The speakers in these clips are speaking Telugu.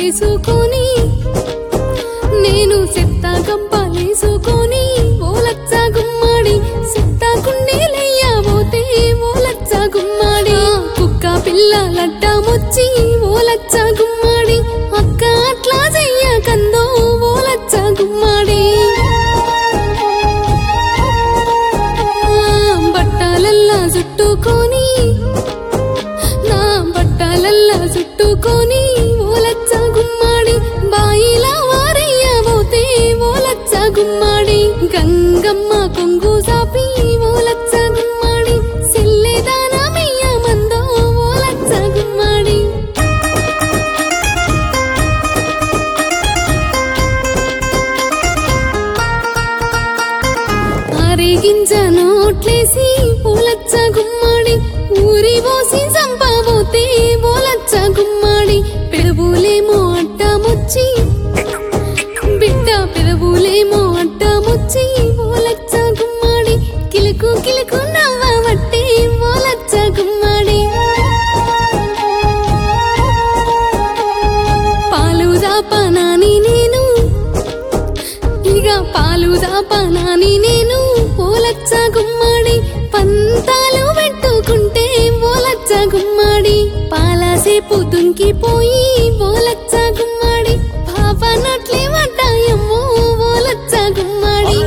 వేసుకొని నేను సెత్త గంపలేసుకొని ఓలచ్చ గుమ్మాడి సెత్త కుండీలయ్యబోతే ఓలచ్చ గుమ్మాడి కుక్క పిల్ల లడ్డామొచ్చి ఓలచ్చ గుమ్మాడి అక్క అట్లా చెయ్యకందో ఓలచ్చ గుమ్మాడి ఆ, బట్టలల్లా చుట్టుకొని నా బట్టలల్లా చుట్టుకొని ఓలచ్చ గుమ్మాడి బాయిలా వారయ్యబోతే ఓలచ్చ గుమ్మాడి గంగమ్మ కొంగు సాపి ఓలచ్చ గుమ్మాడి సిల్లెదానమయ్య మందో ఓలచ్చ గుమ్మాడి అరిగింజ నోట్లేసి పూలచ్చ గుమ్మాడి ఊరి పోసి సంపబోతే పూలచ్చ గుమ్మాడి పెదవులేమో అడ్డమొచ్చి బిడ్డ పెదవులేమో అడ్డమొచ్చి పూలచ్చ గుమ్మాడి కిలుకు కిలుకు నవ్వబట్టే పూలచ్చ గుమ్మాడి పాలు దాపనాని నేను ఇక పాలు దాపనాని నేను ఓలచ్చ గుమ్మాడి పంతాలు పెట్టుకుంటే ఓలచ్చ గుమ్మాడి పాలసేపు దుంకిపోయి ఓలచ్చ గుమ్మాడి పాపనట్లే వడ్డాయమ్మో ఓలచ్చ గుమ్మాడి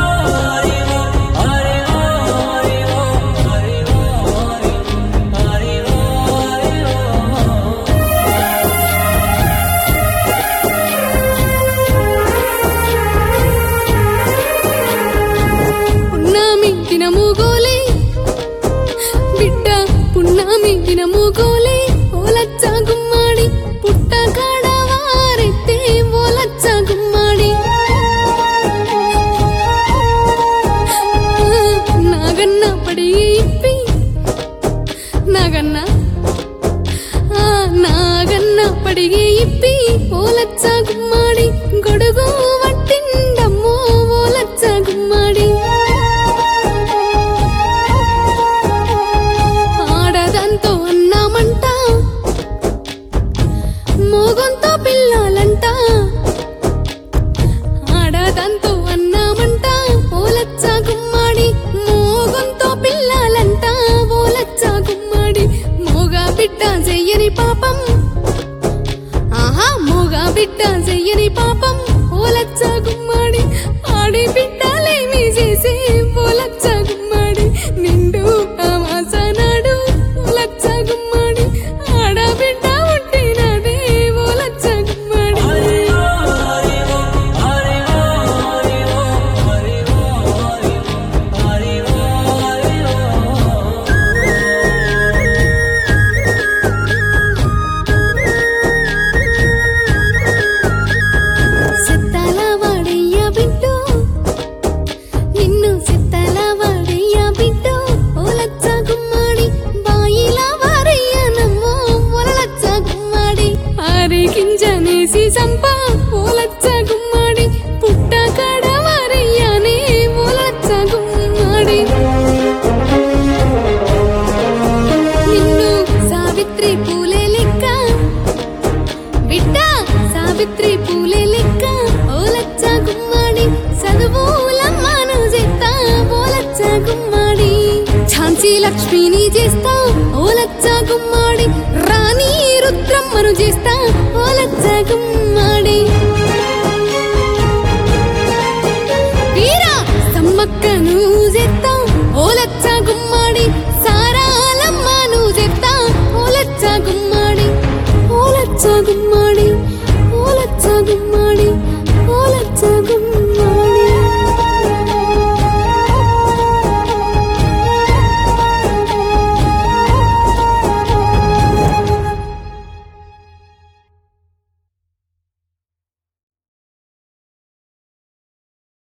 పున్నామి దినముగోలే బిడ్డ పున్నామి దినముగోలే ఓలచ్చ గుమ్మాడి పుట్ట కాడ వారెత్తే ఓలచ్చ గుమ్మాడి నాగన్న పడి ఇప్పి నాగన్న ఆ నాగన్న పడిగి ఇప్పి ఓలచ్చ గుమ్మాడి గొడుగు వట్టిండమ్మో ఓలచ్చ గుమ్మాడి ఆడదంతో అన్నామంట మోగంతో పిల్లాలంట ఆడదంతో అన్నామంట ఓలచ్చ గుమ్మాడి మోగంతో పిల్లాలంట ఓలచ్చ గుమ్మాడి మోగ బిడ్డ చెయ్యని పాపం ఆహా మోగ బిడ్డ చెయ్యని పాపం ఓలచ్చ గుమ్మాడి ఆడి బిడ్డలేమి చేసే ఓలచ్చ గుమ్మాడి నిండు అమాసనాడు ఓలచ్చ గుమ్మాడి ఆడ బిడ్డ పుట్టినదే ఓలచ్చ గుమ్మాడి సిత్తాల వాడయ్య బిడ్డు నిన్ను సిత్తాల వాడయ్య బిడ్డు ఓలచ్చ గుమ్మాడి బాయిల వారయ్య నమ్మో ఓలచ్చ గుమ్మాడి ఆరి గింజనేసి సంప ఓలచ్చ గుమ్మాడి పుట్ట కాడ వారయ్యనే ఓలచ్చ గుమ్మాడి నిన్ను సావిత్రి పూలే లెక్క బిడ్డ సావిత్రి పూలే లెక్క ఓలచ్చ గుమ్మాడి చదువులమ్మను చేస్తా ఓలచ్చ గుమ్మాడి ఝాన్సీ లక్ష్మిని చేస్తా ఓలచ్చ గుమ్మాడి రాణి రుద్రమ్మను చేస్తా